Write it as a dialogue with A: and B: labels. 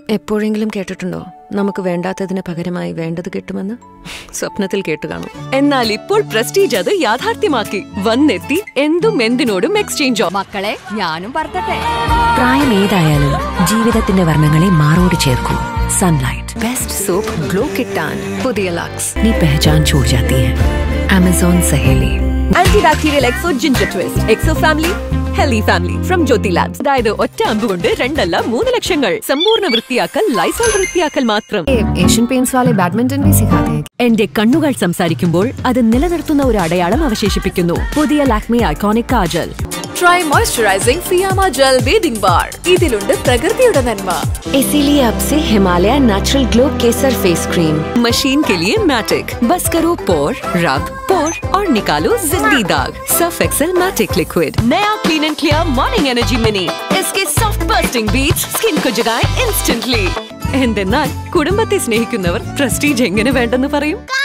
A: എപ്പോഴെങ്കിലും കേട്ടിട്ടുണ്ടോ നമുക്ക് വേണ്ടാത്തതിന് പകരമായി വേണ്ടത് കിട്ടുമെന്ന് സ്വപ്നത്തിൽ കേട്ടു കാണും എന്നാൽ ഇപ്പോൾ പ്രസ്റ്റീജ് അത് യാഥാർത്ഥ്യമാക്കി വന്നെത്തി എന്തും എന്തിനോടും എക്സ്ചേഞ്ച്
B: മക്കളെ ഞാനും പറത്തട്ടെ
C: പ്രായം ഏതായാലും ജീവിതത്തിന്റെ വർണ്ണങ്ങളെ മാറോട് ചേർക്കൂ സൺലൈറ്റ്
A: ബെസ്റ്റ് സോപ്പ് ഗ്ലോ കിട്ടാൻ പുതിയ ലക്സ്
C: नी पहचान छोड़ जाती है अमेजोन सहेली
A: antibacterial Exo ginger twist Exo family healthy family from Jyothy Labs അതായത് ഒറ്റ അമ്പ് കൊണ്ട് രണ്ടല്ല മൂന്ന് ലക്ഷങ്ങൾ സമ്പൂർണ്ണ വൃത്തിയാക്കൽ ലൈസോൾ വൃത്തിയാക്കൽ മാത്രം
B: ഏഷ്യൻ പെയിന്റ്സ് വാലെ ബാഡ്മിന്റൺ भी सिखाते हैं
A: എന്റെ കണ്ണുകൾ സംസാരിക്കുമ്പോൾ അത് നിലനിർത്തുന്ന ഒരു അടയാളം അവശേഷിപ്പിക്കുന്നു പുതിയ Lakme iconic kajal
B: try moisturising Fiama gel bathing bar ഇതിലുണ്ട് പ്രകൃതിയുടെ നന്മ
A: इसीलिए अब से हिमालय नेचुरल ग्लो केसर फेस क्रीम मशीन के लिए मैटिक बस करो पोर रब पोर और निकालो जिंदगी दाग सर्फ एक्सेल मैटिक लिक्विड नया clean and clear morning energy mini इसके सॉफ्ट बर्स्टिंग बीट्स സ്കിൻ को जगाए instantly എന്തെന്നാൽ കുടുംബത്തെ സ്നേഹിക്കുന്നവർ പ്രസ്റ്റീജ് എങ്ങനെ വേണ്ടെന്ന് പറയും